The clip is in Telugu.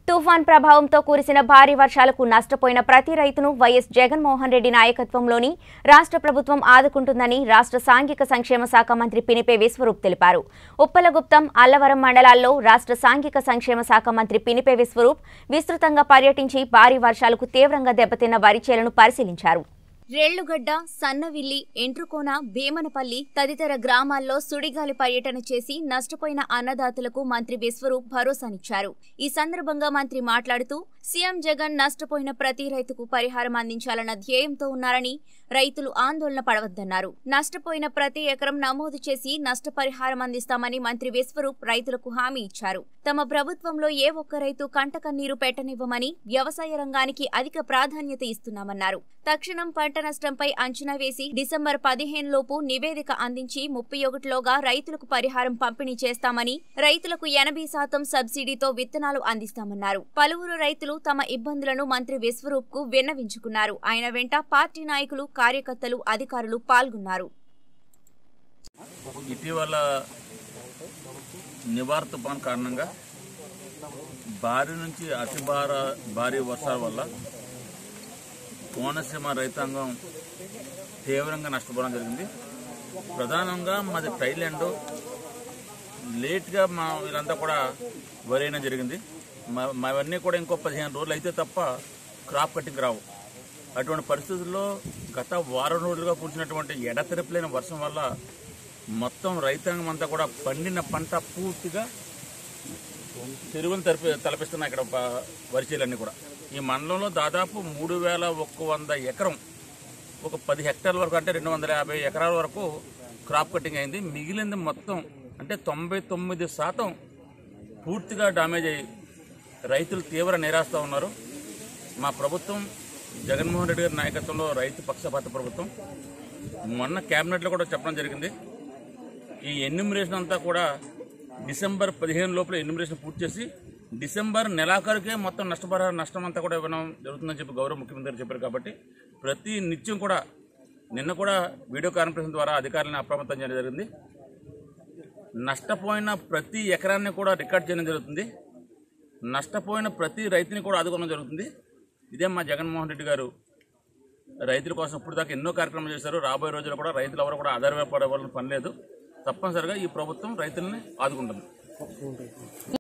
తుఫాన్ ప్రభావంతో కురిసిన భారీ వర్షాలకు నష్టపోయిన ప్రతి రైతును వైఎస్ జగన్మోహన్ రెడ్డి నాయకత్వంలోని రాష్ట్ర ప్రభుత్వం ఆదుకుంటుందని రాష్ట్ర సాంఘిక సంక్షేమ శాఖ మంత్రి పినిపే విశ్వరూప్ తెలిపారు ఉప్పలగుప్తం అల్లవరం మండలాల్లో రాష్ట్ర సాంఘిక సంక్షేమ శాఖ మంత్రి పినిపే విశ్వరూప్ విస్తృతంగా పర్యటించి భారీ వర్షాలకు తీవ్రంగా దెబ్బతిన్న వరి చేలను పరిశీలించారు రేళ్లుగడ్డ సన్నవిల్లి ఎంట్రుకోన భీమనపల్లి తదితర గ్రామాల్లో సుడిగాలి పర్యటన చేసి నష్టపోయిన అన్నదాతలకు మంత్రి విశ్వరూప్ భరోసానిచ్చారు ఈ సందర్భంగా మంత్రి మాట్లాడుతూ సీఎం జగన్ నష్టపోయిన ప్రతి రైతుకు పరిహారం అందించాలన్న ధ్యేయంతో ఉన్నారని రైతులు ఆందోళన పడవద్దన్నారు నష్టపోయిన ప్రతి ఎకరం నమోదు చేసి నష్టపరిహారం అందిస్తామని మంత్రి విశ్వరూప్ రైతులకు హామీ ఇచ్చారు తమ ప్రభుత్వంలో ఏ ఒక్క రైతు కంటకన్నీరు పెట్టనివ్వమని వ్యవసాయ రంగానికి అధిక ప్రాధాన్యత ఇస్తున్నామన్నారు తక్షణం పంట నష్టంపై అంచనా వేసి డిసెంబర్ పదిహేను లోపు నివేదిక అందించి ముప్పై ఒకటిలోగా రైతులకు పరిహారం పంపిణీ చేస్తామని రైతులకు ఎనభై శాతం సబ్సిడీతో విత్తనాలు అందిస్తామన్నారు పలువురు రైతులు తమ ఇబ్బందులను మంత్రి విశ్వరూప్ కు విన్నవించుకున్నారు ఆయన వెంట పార్టీ నాయకులు కార్యకర్తలు అధికారులు పాల్గొన్నారు ఇటీవల నివార్ తుఫాన్ కారణంగా భారీ నుంచి అతి భార భారీ వర్షాల వల్ల కోనసీమ రైతాంగం తీవ్రంగా నష్టపోవడం జరిగింది ప్రధానంగా మాది థైలాండ్ లేట్గా మా వీళ్ళంతా కూడా వరైనా జరిగింది మా మావన్నీ కూడా ఇంకో పదిహేను రోజులు అయితే తప్ప క్రాప్ కటింగ్ రావు అటువంటి పరిస్థితుల్లో గత వారం రోజులుగా కురిసినటువంటి ఎడతెరపులేని వర్షం వల్ల మొత్తం రైతాంగం అంతా కూడా పండిన పంట పూర్తిగా చెరువులు తలపి తలపిస్తున్నాయి ఇక్కడ ప- వరిచేలన్నీ కూడా ఈ మండలంలో దాదాపు మూడు వేల ఒక్క వంద ఎకరం ఒక పది హెక్టార్ల వరకు అంటే రెండు వందల యాభై ఎకరాల వరకు క్రాప్ కటింగ్ అయింది మిగిలింది మొత్తం అంటే తొంభై తొమ్మిది శాతం పూర్తిగా డామేజ్ అయ్యి రైతులు తీవ్ర నిరాశతో ఉన్నారు మా ప్రభుత్వం జగన్మోహన్ రెడ్డి గారి నాయకత్వంలో రైతు పక్షపాత ప్రభుత్వం మొన్న క్యాబినెట్లో కూడా చెప్పడం జరిగింది ఈ ఎన్యూమరేషన్ అంతా కూడా డిసెంబర్ పదిహేను లోపల ఎన్యూమరేషన్ పూర్తి చేసి డిసెంబర్ నెలాఖరుకే మొత్తం నష్టపరిహార నష్టం అంతా కూడా ఇవ్వడం జరుగుతుందని చెప్పి గౌరవ ముఖ్యమంత్రి గారు చెప్పారు కాబట్టి ప్రతి నిత్యం కూడా నిన్న కూడా వీడియో కాన్ఫరెన్స్ ద్వారా అధికారులను అప్రమత్తం చేయడం జరిగింది నష్టపోయిన ప్రతి ఎకరాన్ని కూడా రికార్డ్ చేయడం జరుగుతుంది నష్టపోయిన ప్రతి రైతుని కూడా ఆదుకోవడం జరుగుతుంది ఇదే మా జగన్మోహన్ రెడ్డి గారు రైతుల కోసం ఇప్పుడు దాకా ఎన్నో కార్యక్రమాలు చేశారు రాబోయే రోజుల్లో కూడా రైతులు ఎవరు కూడా ఆధారపడే వాళ్ళని పని లేదు తప్పనిసరిగా ఈ ప్రభుత్వం రైతుల్ని ఆదుకుంటుంది